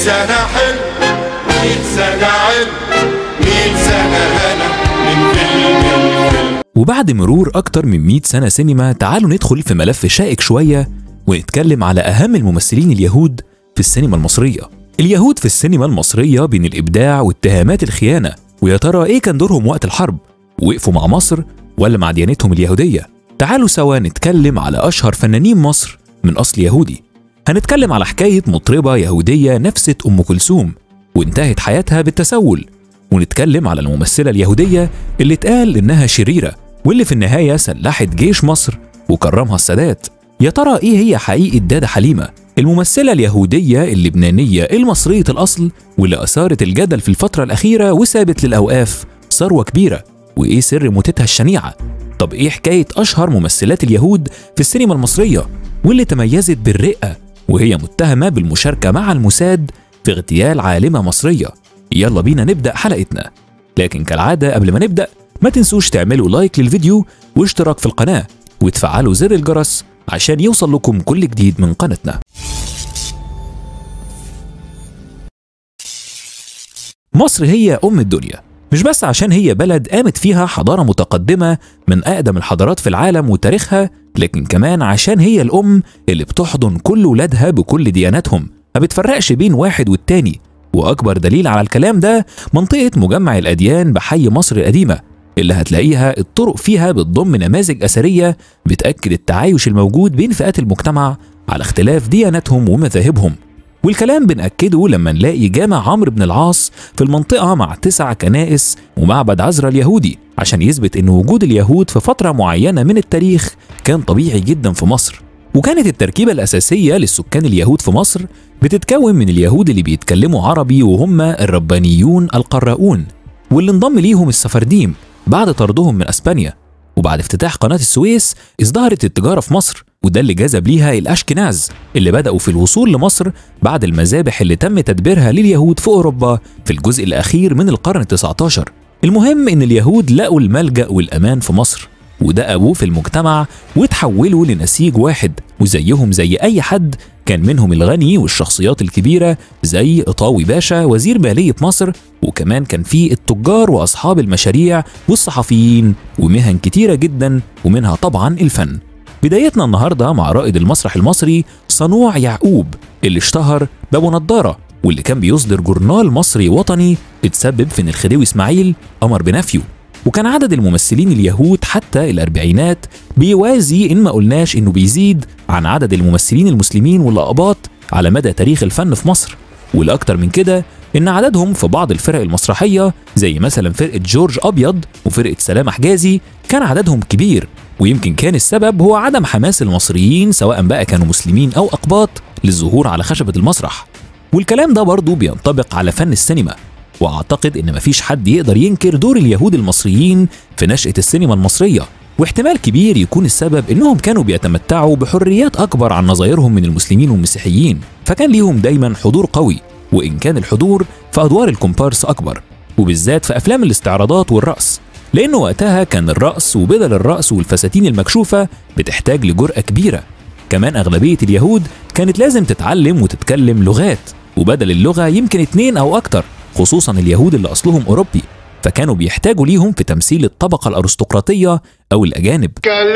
سنة حلو مية سنة علم مية سنة هنا من فيلم الفيلم وبعد مرور أكتر من 100 سنة سينما تعالوا ندخل في ملف شائك شوية ونتكلم على أهم الممثلين اليهود في السينما المصرية اليهود في السينما المصرية بين الإبداع واتهامات الخيانة ويا ترى إيه كان دورهم وقت الحرب وقفوا مع مصر ولا مع ديانتهم اليهودية تعالوا سوا نتكلم على أشهر فنانين مصر من أصل يهودي هنتكلم على حكاية مطربة يهودية نفسة أم كلثوم وانتهت حياتها بالتسول ونتكلم على الممثلة اليهودية اللي اتقال إنها شريرة واللي في النهاية سلحت جيش مصر وكرمها السادات يا ترى إيه هي حقيقة دادا حليمة الممثلة اليهودية اللبنانية المصرية الأصل واللي أثارت الجدل في الفترة الأخيرة وسابت للأوقاف ثروة كبيرة وإيه سر موتتها الشنيعة طب إيه حكاية أشهر ممثلات اليهود في السينما المصرية واللي تميزت بالرقة وهي متهمة بالمشاركة مع الموساد في اغتيال عالمة مصرية يلا بينا نبدأ حلقتنا لكن كالعادة قبل ما نبدأ ما تنسوش تعملوا لايك للفيديو واشتراك في القناة وتفعلوا زر الجرس عشان يوصل لكم كل جديد من قناتنا مصر هي أم الدنيا مش بس عشان هي بلد قامت فيها حضارة متقدمة من أقدم الحضارات في العالم وتاريخها لكن كمان عشان هي الأم اللي بتحضن كل ولادها بكل دياناتهم ما بتفرقش بين واحد والتاني وأكبر دليل على الكلام ده منطقة مجمع الأديان بحي مصر القديمة اللي هتلاقيها الطرق فيها بتضم نماذج أثرية بتأكد التعايش الموجود بين فئات المجتمع على اختلاف دياناتهم ومذاهبهم والكلام بنأكده لما نلاقي جامع عمرو بن العاص في المنطقة مع تسع كنائس ومعبد عزرا اليهودي عشان يثبت إن وجود اليهود في فترة معينة من التاريخ كان طبيعي جدا في مصر وكانت التركيبة الأساسية للسكان اليهود في مصر بتتكون من اليهود اللي بيتكلموا عربي وهم الربانيون القراؤون واللي انضم ليهم السفرديم بعد طردهم من أسبانيا وبعد افتتاح قناة السويس ازدهرت التجارة في مصر وده اللي جذب ليها الأشكناز اللي بدأوا في الوصول لمصر بعد المذابح اللي تم تدبيرها لليهود في أوروبا في الجزء الأخير من القرن التسعة عشر المهم إن اليهود لقوا الملجأ والأمان في مصر ودقبوا في المجتمع وتحولوا لنسيج واحد وزيهم زي أي حد كان منهم الغني والشخصيات الكبيرة زي إطاوي باشا وزير مالية مصر وكمان كان في التجار وأصحاب المشاريع والصحفيين ومهن كتيرة جدا ومنها طبعا الفن بدايتنا النهاردة مع رائد المسرح المصري صنوع يعقوب اللي اشتهر بأبو نضارة واللي كان بيصدر جورنال مصري وطني اتسبب في ان الخديوي اسماعيل امر بنفيه وكان عدد الممثلين اليهود حتى الأربعينات بيوازي إن ما قلناش إنه بيزيد عن عدد الممثلين المسلمين والأقباط على مدى تاريخ الفن في مصر والأكتر من كده إن عددهم في بعض الفرق المسرحية زي مثلا فرقة جورج أبيض وفرقة سلام حجازي كان عددهم كبير ويمكن كان السبب هو عدم حماس المصريين سواء بقى كانوا مسلمين أو أقباط للظهور على خشبة المسرح والكلام ده برضه بينطبق على فن السينما واعتقد ان مفيش حد يقدر ينكر دور اليهود المصريين في نشأة السينما المصرية واحتمال كبير يكون السبب انهم كانوا بيتمتعوا بحريات اكبر عن نظايرهم من المسلمين والمسيحيين فكان ليهم دايما حضور قوي وان كان الحضور في ادوار الكومبارس اكبر وبالذات في افلام الاستعراضات والرقص لانه وقتها كان الرقص وبدل الرقص والفساتين المكشوفة بتحتاج لجرأة كبيرة كمان أغلبية اليهود كانت لازم تتعلم وتتكلم لغات وبدل اللغة يمكن اتنين أو أكتر خصوصا اليهود اللي أصلهم أوروبي فكانوا بيحتاجوا ليهم في تمثيل الطبقة الأرستقراطية أو الأجانب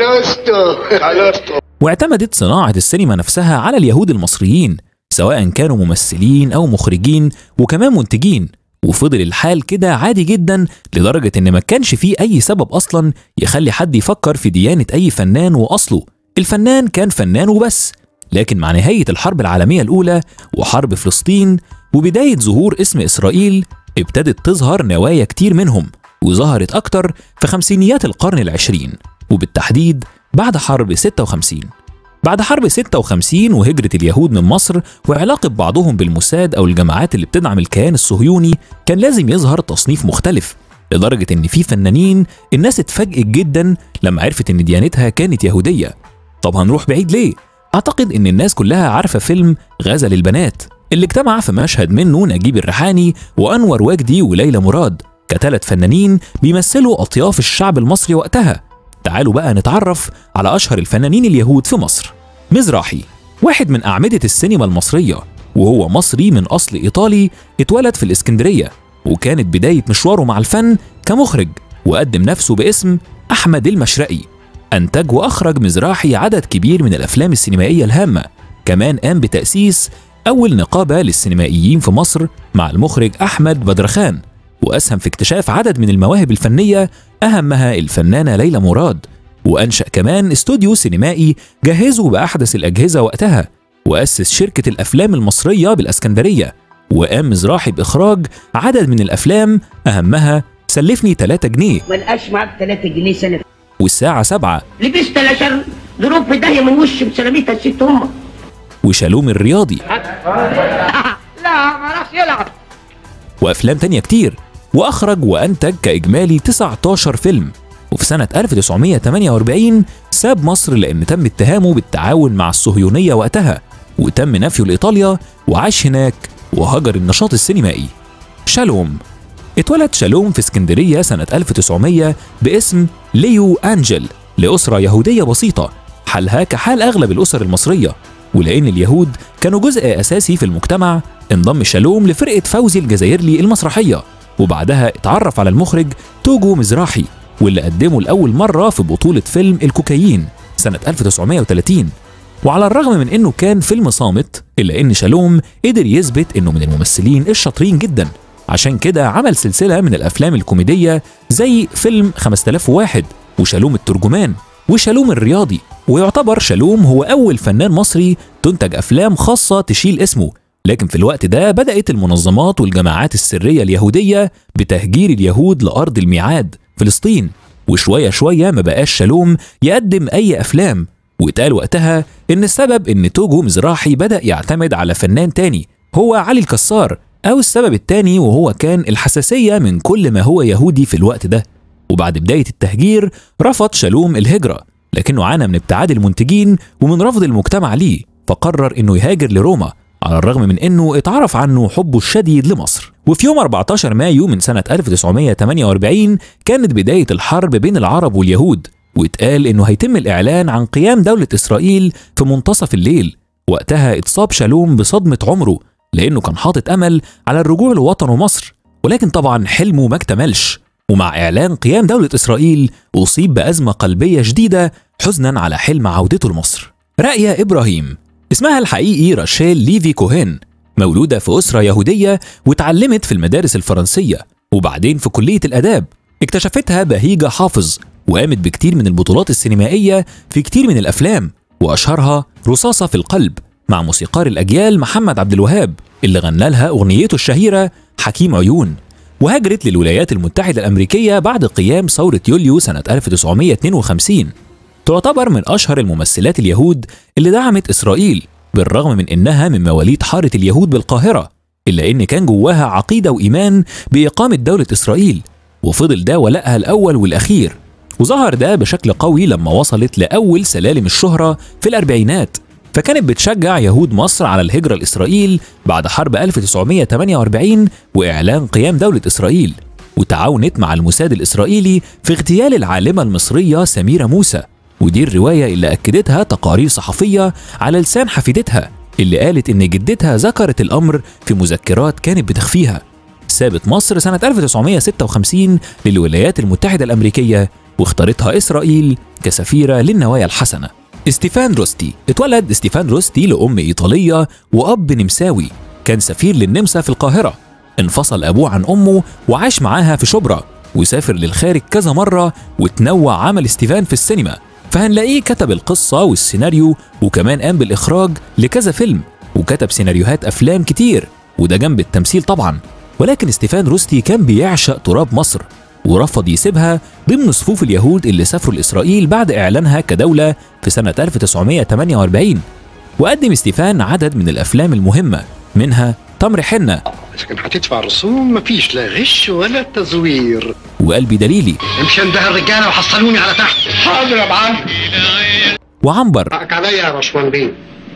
كالوستو كالوستو واعتمدت صناعة السينما نفسها على اليهود المصريين سواء كانوا ممثلين أو مخرجين وكمان منتجين وفضل الحال كده عادي جدا لدرجة إن ما كانش فيه أي سبب أصلا يخلي حد يفكر في ديانة أي فنان وأصله الفنان كان فنان وبس لكن مع نهاية الحرب العالمية الأولى وحرب فلسطين وبداية ظهور اسم إسرائيل ابتدت تظهر نوايا كتير منهم وظهرت أكتر في خمسينيات القرن العشرين وبالتحديد بعد حرب 56 بعد حرب 56 وهجرة اليهود من مصر وعلاقة بعضهم بالموساد أو الجماعات اللي بتدعم الكيان الصهيوني كان لازم يظهر تصنيف مختلف لدرجة إن في فنانين الناس اتفاجئت جدا لما عرفت إن ديانتها كانت يهودية طب هنروح بعيد ليه؟ أعتقد إن الناس كلها عارفة فيلم غزل البنات اللي اجتمع في مشهد منه نجيب الريحاني وأنور وجدي وليلى مراد كثلاث فنانين بيمثلوا أطياف الشعب المصري وقتها تعالوا بقى نتعرف على أشهر الفنانين اليهود في مصر مزراحي واحد من أعمدة السينما المصرية وهو مصري من أصل إيطالي اتولد في الإسكندرية وكانت بداية مشواره مع الفن كمخرج وقدم نفسه باسم أحمد المشرقي أنتج وأخرج مزراحي عدد كبير من الأفلام السينمائية الهامة كمان قام بتأسيس أول نقابة للسينمائيين في مصر مع المخرج أحمد بدرخان وأسهم في اكتشاف عدد من المواهب الفنية أهمها الفنانة ليلى مراد وأنشأ كمان استوديو سينمائي جهزه بأحدث الأجهزة وقتها وأسس شركة الأفلام المصرية بالأسكندرية وقام مزراحي بإخراج عدد من الأفلام أهمها سلفني 3 جنيه ما لقاش معاك 3 جنيه سنه والساعة 7 لبست علشان ضروب في داهيه من وش بسلامتها الست امك وشالوم الرياضي لا ما راحش يلعب وأفلام تانية كتير وأخرج وأنتج كإجمالي 19 فيلم وفي سنة 1948 ساب مصر لأن تم اتهامه بالتعاون مع الصهيونية وقتها وتم نفيه لإيطاليا وعاش هناك وهجر النشاط السينمائي شالوم اتولد شالوم في اسكندرية سنة 1900 باسم ليو أنجل لأسرة يهودية بسيطة حالها كحال أغلب الأسر المصرية ولأن اليهود كانوا جزء أساسي في المجتمع انضم شالوم لفرقة فوزي الجزائرلي المسرحية وبعدها اتعرف على المخرج توجو مزراحي واللي قدمه لأول مرة في بطولة فيلم الكوكايين سنة 1930 وعلى الرغم من انه كان فيلم صامت الا ان شالوم قدر يثبت انه من الممثلين الشاطرين جدا عشان كده عمل سلسلة من الافلام الكوميدية زي فيلم 5001 وشالوم الترجمان وشالوم الرياضي ويعتبر شالوم هو اول فنان مصري تنتج افلام خاصة تشيل اسمه لكن في الوقت ده بدأت المنظمات والجماعات السرية اليهودية بتهجير اليهود لأرض الميعاد فلسطين وشوية شوية ما بقاش شالوم يقدم أي أفلام واتقال وقتها إن السبب إن توجو مزراحي بدأ يعتمد على فنان تاني هو علي الكسار أو السبب التاني وهو كان الحساسية من كل ما هو يهودي في الوقت ده وبعد بداية التهجير رفض شالوم الهجرة لكنه عانى من ابتعاد المنتجين ومن رفض المجتمع ليه فقرر إنه يهاجر لروما على الرغم من انه اتعرف عنه حبه الشديد لمصر وفي يوم 14 مايو من سنة 1948 كانت بداية الحرب بين العرب واليهود واتقال انه هيتم الاعلان عن قيام دولة اسرائيل في منتصف الليل وقتها اتصاب شالوم بصدمة عمره لانه كان حاطط امل على الرجوع لوطنه مصر ولكن طبعا حلمه ما اكتملش ومع اعلان قيام دولة اسرائيل اصيب بازمة قلبية شديدة حزنا على حلم عودته لمصر رأية ابراهيم اسمها الحقيقي راشيل ليفي كوهين مولودة في أسرة يهودية واتعلمت في المدارس الفرنسية وبعدين في كلية الآداب اكتشفتها بهيجة حافظ وقامت بكتير من البطولات السينمائية في كتير من الأفلام وأشهرها رصاصة في القلب مع موسيقار الأجيال محمد عبد الوهاب اللي غنى لها أغنيته الشهيرة حكيم عيون وهاجرت للولايات المتحدة الأمريكية بعد قيام ثورة يوليو سنة 1952 تعتبر من أشهر الممثلات اليهود اللي دعمت إسرائيل بالرغم من إنها من مواليد حارة اليهود بالقاهرة إلا إن كان جواها عقيدة وإيمان بإقامة دولة إسرائيل وفضل ده ولائها الأول والأخير وظهر ده بشكل قوي لما وصلت لأول سلالم الشهرة في الأربعينات فكانت بتشجع يهود مصر على الهجرة لإسرائيل بعد حرب 1948 وإعلان قيام دولة إسرائيل وتعاونت مع الموساد الإسرائيلي في اغتيال العالمة المصرية سميرة موسى ودي الرواية اللي أكدتها تقارير صحفية على لسان حفيدتها اللي قالت إن جدتها ذكرت الأمر في مذكرات كانت بتخفيها سابت مصر سنة 1956 للولايات المتحدة الأمريكية واختارتها إسرائيل كسفيرة للنوايا الحسنة ستيفان روستي اتولد ستيفان روستي لأم إيطالية وأب نمساوي كان سفير للنمسا في القاهرة انفصل أبوه عن أمه وعاش معاها في شبرا وسافر للخارج كذا مرة وتنوع عمل ستيفان في السينما فهنلاقيه كتب القصة والسيناريو وكمان قام بالإخراج لكذا فيلم وكتب سيناريوهات أفلام كتير وده جنب التمثيل طبعا ولكن ستيفان روستي كان بيعشق تراب مصر ورفض يسيبها ضمن صفوف اليهود اللي سافروا لإسرائيل بعد إعلانها كدولة في سنة 1948 وقدم ستيفان عدد من الأفلام المهمة منها تمر حنة إذا كان هتدفع رسوم مفيش لا غش ولا تزوير وقلبي دليلي امشي انده الرجاله وحصلوني على تحت حاضر يا معلم وعنبر حقك عليا يا باشمهندس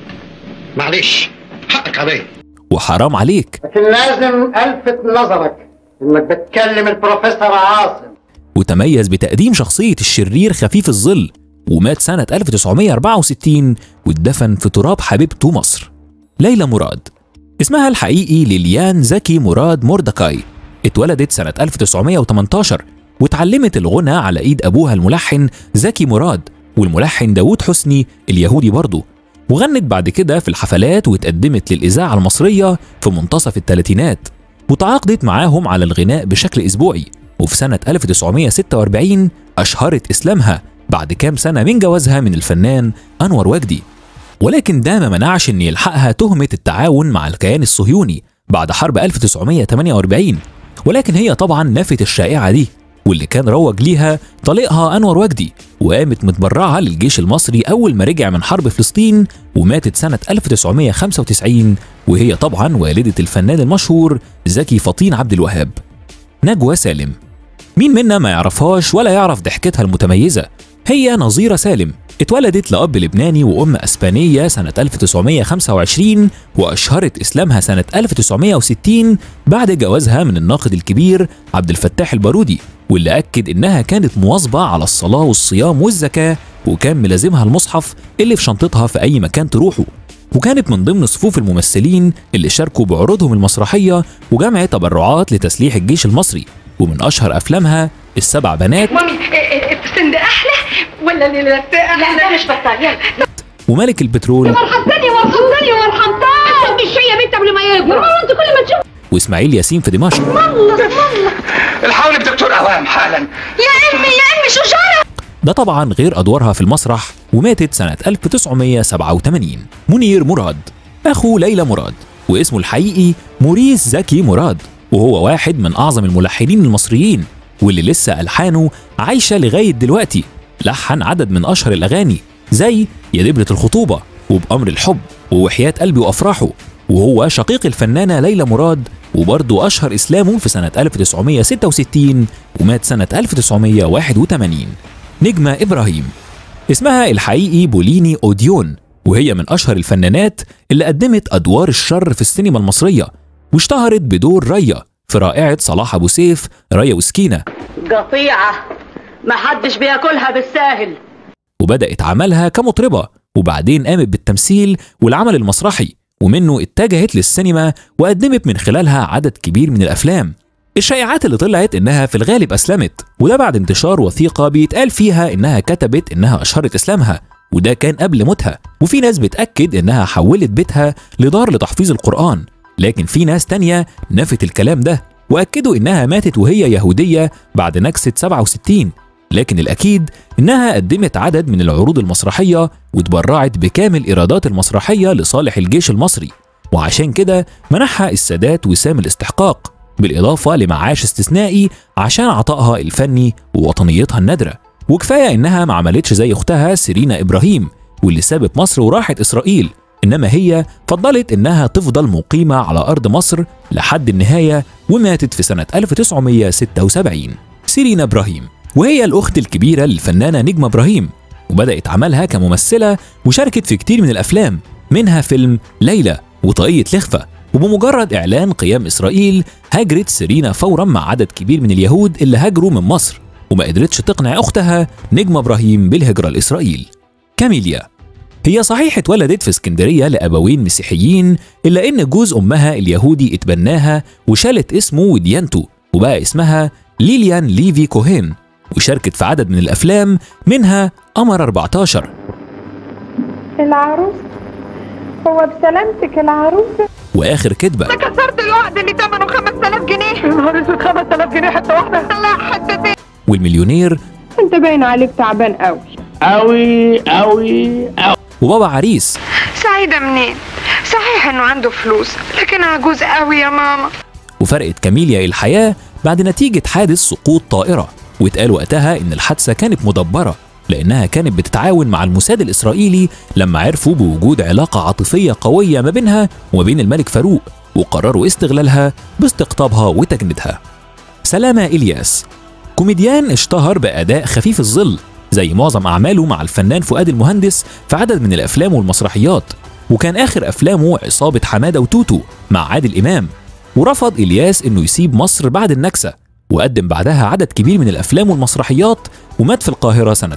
معلش حقك عليا وحرام عليك لكن لازم الفت نظرك انك بتكلم البروفيسور عاصم وتميز بتقديم شخصية الشرير خفيف الظل ومات سنة 1964 واتدفن في تراب حبيبته مصر ليلى مراد اسمها الحقيقي ليليان زكي مراد مردكاي اتولدت سنة 1918 واتعلمت الغنى على ايد ابوها الملحن زكي مراد والملحن داوود حسني اليهودي برضه وغنت بعد كده في الحفلات واتقدمت للإذاعة المصرية في منتصف الثلاثينات وتعاقدت معاهم على الغناء بشكل أسبوعي وفي سنة 1946 أشهرت إسلامها بعد كام سنة من جوازها من الفنان أنور وجدي ولكن ده ما منعش إن يلحقها تهمة التعاون مع الكيان الصهيوني بعد حرب 1948 ولكن هي طبعا نفت الشائعة دي واللي كان روج ليها طليقها أنور وجدي وقامت متبرعة للجيش المصري أول ما رجع من حرب فلسطين وماتت سنة 1995 وهي طبعا والدة الفنان المشهور زكي فطين عبد الوهاب نجوى سالم مين منا ما يعرفهاش ولا يعرف ضحكتها المتميزة هي نظيرة سالم اتولدت لأب لبناني وأم أسبانية سنة 1925 وأشهرت إسلامها سنة 1960 بعد جوازها من الناقد الكبير عبد الفتاح البارودي واللي أكد إنها كانت مواظبة على الصلاة والصيام والزكاة وكان ملازمها المصحف اللي في شنطتها في أي مكان تروحه وكانت من ضمن صفوف الممثلين اللي شاركوا بعروضهم المسرحية وجمع تبرعات لتسليح الجيش المصري ومن أشهر أفلامها السبع بنات مامي الفستان ده احلى ولا الليلة احلى لا مش بطال يلا وملك البترول مرحبتني مرحبتني مرحبتين مش شويه يا بنت قبل ما يكبر يا ماما انت كل ما تشوف وإسماعيل ياسين في دمشق الحقوني بدكتور اوام حالا يا امي يا امي شجره ده طبعا غير أدوارها في المسرح وماتت سنة 1987 منير مراد أخو ليلى مراد واسمه الحقيقي موريس زكي مراد وهو واحد من أعظم الملحنين المصريين واللي لسه ألحانه عايشة لغاية دلوقتي لحن عدد من أشهر الأغاني زي يا دبرة الخطوبة وبأمر الحب ووحياة قلبي وأفراحه وهو شقيق الفنانة ليلى مراد وبرضه أشهر إسلامه في سنة 1966 ومات سنة 1981 نجمة إبراهيم اسمها الحقيقي بوليني أوديون وهي من أشهر الفنانات اللي قدمت أدوار الشر في السينما المصرية واشتهرت بدور ريا في رائعة صلاح أبو سيف ريا وسكينة قطيعة ما حدش بياكلها بالساهل وبدأت عملها كمطربة وبعدين قامت بالتمثيل والعمل المسرحي ومنه اتجهت للسينما وقدمت من خلالها عدد كبير من الأفلام الشائعات اللي طلعت إنها في الغالب أسلمت وده بعد انتشار وثيقة بيتقال فيها إنها كتبت إنها أشهرت إسلامها وده كان قبل موتها وفي ناس بتأكد إنها حولت بيتها لدار لتحفيظ القرآن لكن في ناس تانية نفت الكلام ده وأكدوا إنها ماتت وهي يهودية بعد نكسة 67 لكن الأكيد إنها قدمت عدد من العروض المسرحية وتبرعت بكامل إيرادات المسرحية لصالح الجيش المصري وعشان كده منحها السادات وسام الاستحقاق بالإضافة لمعاش استثنائي عشان عطائها الفني ووطنيتها النادرة وكفاية إنها ما عملتش زي أختها سيرينا إبراهيم واللي سابت مصر وراحت إسرائيل إنما هي فضلت إنها تفضل مقيمة على أرض مصر لحد النهاية وماتت في سنة 1976 سيرينا إبراهيم وهي الأخت الكبيرة للفنانة نجمة إبراهيم وبدأت عملها كممثلة وشاركت في كتير من الأفلام منها فيلم ليلى وطاقية لخفة وبمجرد إعلان قيام إسرائيل هاجرت سيرينا فورا مع عدد كبير من اليهود اللي هاجروا من مصر وما قدرتش تقنع أختها نجمة إبراهيم بالهجرة لإسرائيل كاميليا هي صحيح اتولدت في اسكندرية لأبوين مسيحيين إلا إن جوز أمها اليهودي اتبناها وشالت اسمه وديانته وبقى اسمها ليليان ليفي كوهين وشاركت في عدد من الأفلام منها قمر 14 العروس هو بسلامتك العروس وآخر كدبة كسرت العقد اللي ثمنه 5000 جنيه يا نهار اسود 5000 جنيه حته واحده لا حتتين والمليونير انت باين عليك تعبان قوي قوي قوي قوي وبابا عريس سعيدة منين صحيح انه عنده فلوس لكن عجوز قوي يا ماما وفرقت كاميليا الحياة بعد نتيجة حادث سقوط طائرة واتقال وقتها إن الحادثة كانت مدبرة لأنها كانت بتتعاون مع الموساد الإسرائيلي لما عرفوا بوجود علاقة عاطفية قوية ما بينها وما بين الملك فاروق وقرروا استغلالها باستقطابها وتجنيدها سلامة إلياس كوميديان اشتهر بأداء خفيف الظل زي معظم أعماله مع الفنان فؤاد المهندس في عدد من الأفلام والمسرحيات وكان آخر أفلامه عصابة حمادة وتوتو مع عادل إمام ورفض إلياس إنه يسيب مصر بعد النكسة وقدم بعدها عدد كبير من الأفلام والمسرحيات ومات في القاهرة سنة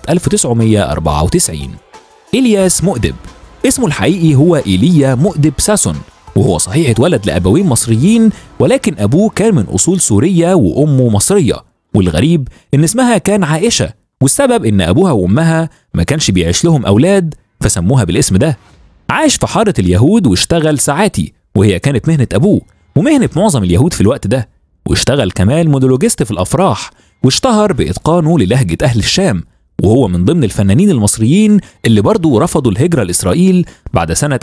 1994 إلياس مؤدب اسمه الحقيقي هو إيليا مؤدب ساسون وهو صحيح اتولد لأبوين مصريين ولكن أبوه كان من أصول سورية وأمه مصرية والغريب إن اسمها كان عائشة والسبب إن أبوها وأمها ما كانش بيعيش لهم أولاد فسموها بالاسم ده عاش في حارة اليهود واشتغل ساعاتي وهي كانت مهنة أبوه ومهنة معظم اليهود في الوقت ده واشتغل كمان مونولوجيست في الأفراح واشتهر بإتقانه للهجة أهل الشام وهو من ضمن الفنانين المصريين اللي برضه رفضوا الهجرة لإسرائيل بعد سنة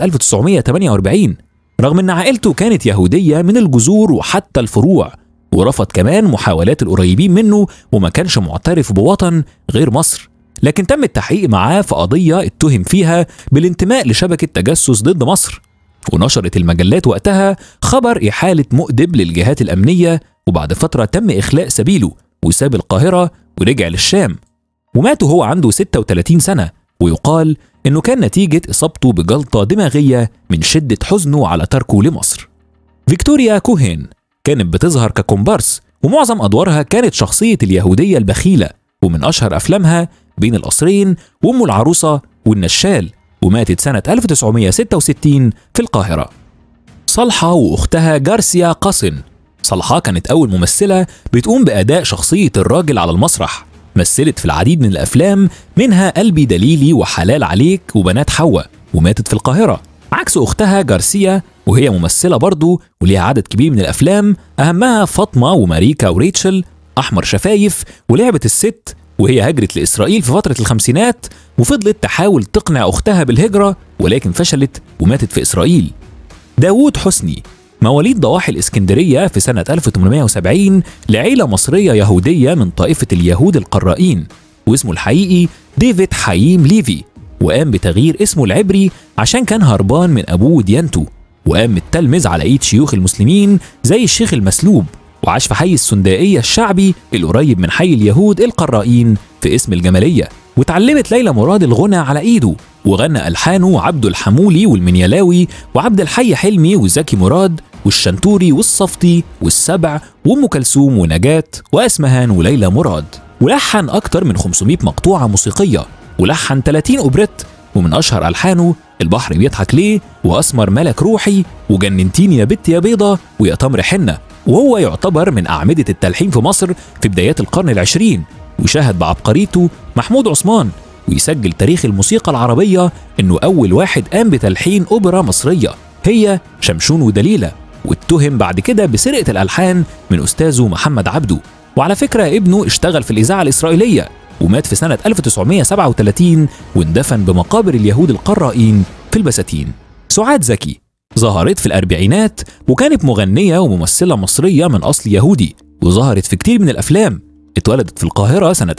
1948 رغم إن عائلته كانت يهودية من الجذور وحتى الفروع ورفض كمان محاولات القريبين منه وما كانش معترف بوطن غير مصر لكن تم التحقيق معاه في قضية اتهم فيها بالانتماء لشبكة تجسس ضد مصر ونشرت المجلات وقتها خبر إحالة مؤدب للجهات الأمنية وبعد فترة تم إخلاء سبيله وساب القاهرة ورجع للشام ومات وهو عنده 36 سنة ويقال إنه كان نتيجة إصابته بجلطة دماغية من شدة حزنه على تركه لمصر فيكتوريا كوهين كانت بتظهر ككومبارس ومعظم أدوارها كانت شخصية اليهودية البخيلة ومن أشهر أفلامها بين القصرين وأم العروسة والنشال وماتت سنة 1966 في القاهرة صالحة وأختها جارسيا قاسن صالحة كانت أول ممثلة بتقوم بأداء شخصية الراجل على المسرح مثلت في العديد من الأفلام منها قلبي دليلي وحلال عليك وبنات حواء وماتت في القاهرة عكس أختها جارسيا وهي ممثلة برضه وليها عدد كبير من الأفلام أهمها فاطمة وماريكا وريتشل أحمر شفايف ولعبة الست وهي هجرت لإسرائيل في فترة الخمسينات وفضلت تحاول تقنع أختها بالهجرة ولكن فشلت وماتت في إسرائيل داوود حسني مواليد ضواحي الإسكندرية في سنة 1870 لعيلة مصرية يهودية من طائفة اليهود القرائين واسمه الحقيقي ديفيد حييم ليفي وقام بتغيير اسمه العبري عشان كان هربان من أبوه وديانته وقام متلمذ على ايد شيوخ المسلمين زي الشيخ المسلوب وعاش في حي السندائية الشعبي القريب من حي اليهود القرائين في اسم الجمالية واتعلمت ليلى مراد الغنى على ايده وغنى ألحانه عبد الحمولي والمنيلاوي وعبد الحي حلمي وزكي مراد والشنتوري والصفتي والسبع وأم كلثوم ونجاة وأسمهان وليلى مراد ولحن أكتر من 500 مقطوعة موسيقية ولحن 30 أوبريت ومن أشهر ألحانه البحر بيضحك ليه وأسمر ملك روحي وجننتيني يا بت يا بيضة ويا تمر حنة وهو يعتبر من أعمدة التلحين في مصر في بدايات القرن العشرين وشاهد بعبقريته محمود عثمان ويسجل تاريخ الموسيقى العربية إنه أول واحد قام بتلحين أوبرا مصرية هي شمشون ودليلة واتهم بعد كده بسرقة الألحان من أستاذه محمد عبده وعلى فكرة ابنه اشتغل في الإذاعة الإسرائيلية ومات في سنة 1937 واندفن بمقابر اليهود القرائين في البساتين سعاد زكي ظهرت في الأربعينات وكانت مغنية وممثلة مصرية من أصل يهودي وظهرت في كتير من الأفلام اتولدت في القاهرة سنة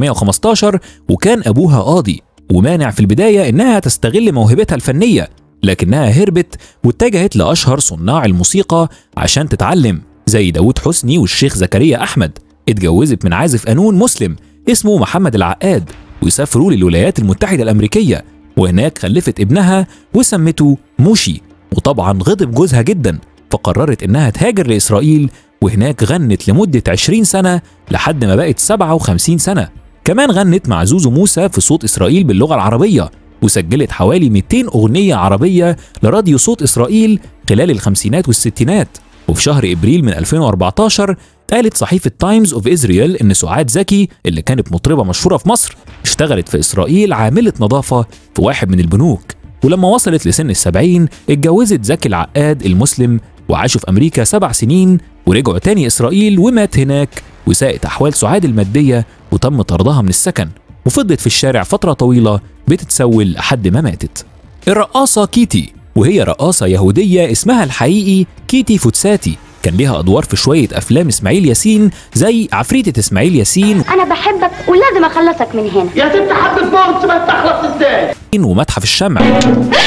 1915 وكان أبوها قاضي ومانع في البداية إنها تستغل موهبتها الفنية لكنها هربت واتجهت لأشهر صناع الموسيقى عشان تتعلم زي داود حسني والشيخ زكريا أحمد اتجوزت من عازف قانون مسلم اسمه محمد العقاد وسافروا للولايات المتحدة الأمريكية وهناك خلفت ابنها وسمته موشي وطبعا غضب جوزها جدا فقررت إنها تهاجر لإسرائيل وهناك غنت لمدة 20 سنة لحد ما بقت 57 سنة كمان غنت مع زوزو موسى في صوت إسرائيل باللغة العربية وسجلت حوالي 200 أغنية عربية لراديو صوت إسرائيل خلال الخمسينات والستينات وفي شهر إبريل من 2014 قالت صحيفة تايمز اوف إسرائيل إن سعاد زكي اللي كانت مطربة مشهورة في مصر اشتغلت في إسرائيل عاملة نظافة في واحد من البنوك ولما وصلت لسن السبعين اتجوزت زكي العقاد المسلم وعاشوا في أمريكا سبع سنين ورجعوا تاني إسرائيل ومات هناك وساءت أحوال سعاد المادية وتم طردها من السكن وفضلت في الشارع فترة طويلة بتتسول لحد ما ماتت الرقاصة كيتي وهي رقاصة يهودية اسمها الحقيقي كيتي فوتساتي كان ليها أدوار في شوية أفلام إسماعيل ياسين زي عفريتة إسماعيل ياسين انا بحبك ولازم اخلصك من هنا يا ست حبة بونت ما تخلص ازاي ومتحف الشمع يا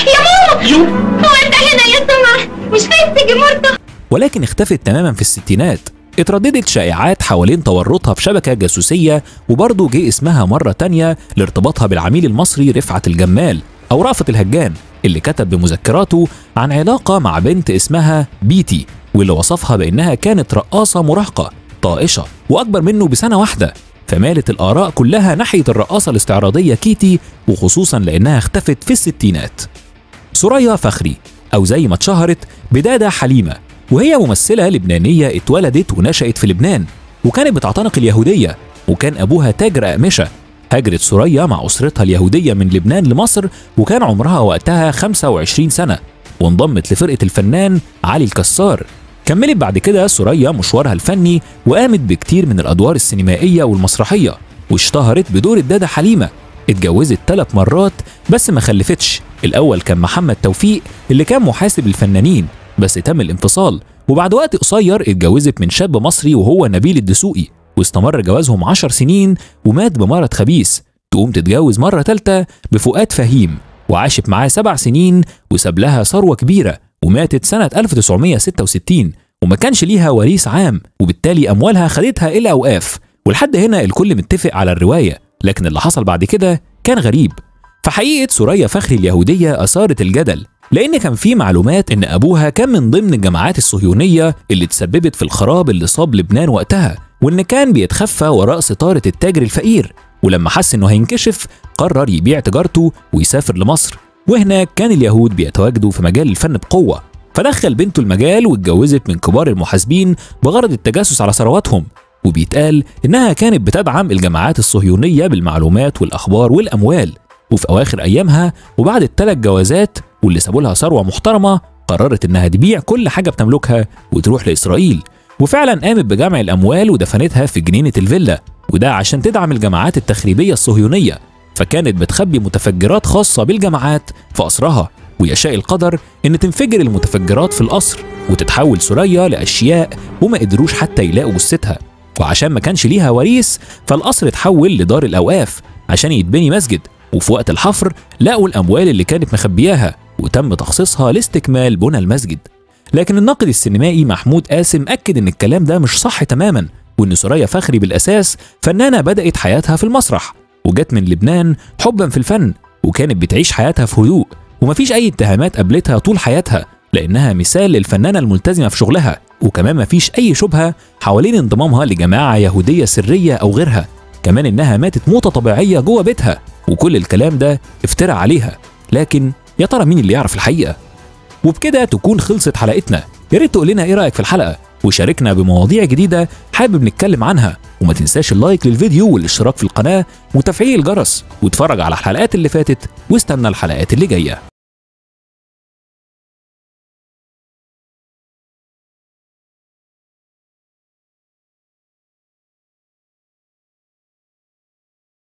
ماما هو انت هنا يا سمع مش خايف تيجي مرته ولكن اختفت تماما في الستينات اترددت شائعات حوالين تورطها في شبكة جاسوسية وبرضه جه اسمها مرة تانية لارتباطها بالعميل المصري رفعت الجمال أو رأفت الهجان اللي كتب بمذكراته عن علاقة مع بنت اسمها بيتي واللي وصفها بأنها كانت رقاصة مراهقة طائشة وأكبر منه بسنة واحدة فمالت الآراء كلها ناحية الرقاصة الاستعراضية كيتي وخصوصا لأنها اختفت في الستينات سوريا فخري أو زي ما اتشهرت بدادة حليمة وهي ممثلة لبنانية اتولدت ونشأت في لبنان وكانت بتعتنق اليهودية وكان أبوها تاجر أقمشة هاجرت سوريا مع أسرتها اليهودية من لبنان لمصر وكان عمرها وقتها 25 سنة وانضمت لفرقة الفنان علي الكسار كملت بعد كده سوريا مشوارها الفني وقامت بكتير من الأدوار السينمائية والمسرحية واشتهرت بدور الدادة حليمة اتجوزت ثلاث مرات بس ما خلفتش الأول كان محمد توفيق اللي كان محاسب الفنانين بس تم الانفصال وبعد وقت قصير اتجوزت من شاب مصري وهو نبيل الدسوقي واستمر جوازهم عشر سنين ومات بمرض خبيث تقوم تتجوز مرة تالتة بفؤاد فهيم وعاشت معاه سبع سنين وساب لها ثروة كبيرة وماتت سنة 1966 وما كانش ليها وريث عام وبالتالي أموالها خدتها إلى أوقاف ولحد هنا الكل متفق على الرواية لكن اللي حصل بعد كده كان غريب فحقيقة سوريا فخري اليهودية أثارت الجدل لأن كان في معلومات إن أبوها كان من ضمن الجماعات الصهيونية اللي تسببت في الخراب اللي صاب لبنان وقتها وإن كان بيتخفى وراء ستارة التاجر الفقير ولما حس إنه هينكشف قرر يبيع تجارته ويسافر لمصر وهناك كان اليهود بيتواجدوا في مجال الفن بقوة فدخل بنته المجال واتجوزت من كبار المحاسبين بغرض التجسس على ثرواتهم وبيتقال إنها كانت بتدعم الجماعات الصهيونية بالمعلومات والأخبار والأموال وفي أواخر أيامها وبعد الثلاث جوازات واللي سابوا لها ثروة محترمة قررت إنها تبيع كل حاجة بتملكها وتروح لإسرائيل وفعلا قامت بجمع الأموال ودفنتها في جنينة الفيلا وده عشان تدعم الجماعات التخريبية الصهيونية فكانت بتخبي متفجرات خاصة بالجماعات في قصرها ويشاء القدر إن تنفجر المتفجرات في القصر وتتحول سوريا لأشياء وما قدروش حتى يلاقوا جثتها وعشان ما كانش ليها وريث فالقصر اتحول لدار الأوقاف عشان يتبني مسجد وفي وقت الحفر لقوا الأموال اللي كانت مخبياها وتم تخصيصها لاستكمال بنى المسجد لكن الناقد السينمائي محمود قاسم أكد إن الكلام ده مش صح تماما وإن سوريا فخري بالأساس فنانة بدأت حياتها في المسرح وجت من لبنان حبا في الفن وكانت بتعيش حياتها في هدوء ومفيش أي اتهامات قابلتها طول حياتها لأنها مثال للفنانة الملتزمة في شغلها وكمان مفيش أي شبهة حوالين انضمامها لجماعة يهودية سرية أو غيرها كمان إنها ماتت موتة طبيعية جوه بيتها وكل الكلام ده افترى عليها لكن يا ترى مين اللي يعرف الحقيقة وبكده تكون خلصت حلقتنا يا ريت تقول لنا ايه رايك في الحلقه وشاركنا بمواضيع جديده حابب نتكلم عنها وما تنساش اللايك للفيديو والاشتراك في القناه وتفعيل الجرس واتفرج على الحلقات اللي فاتت واستنى الحلقات اللي جايه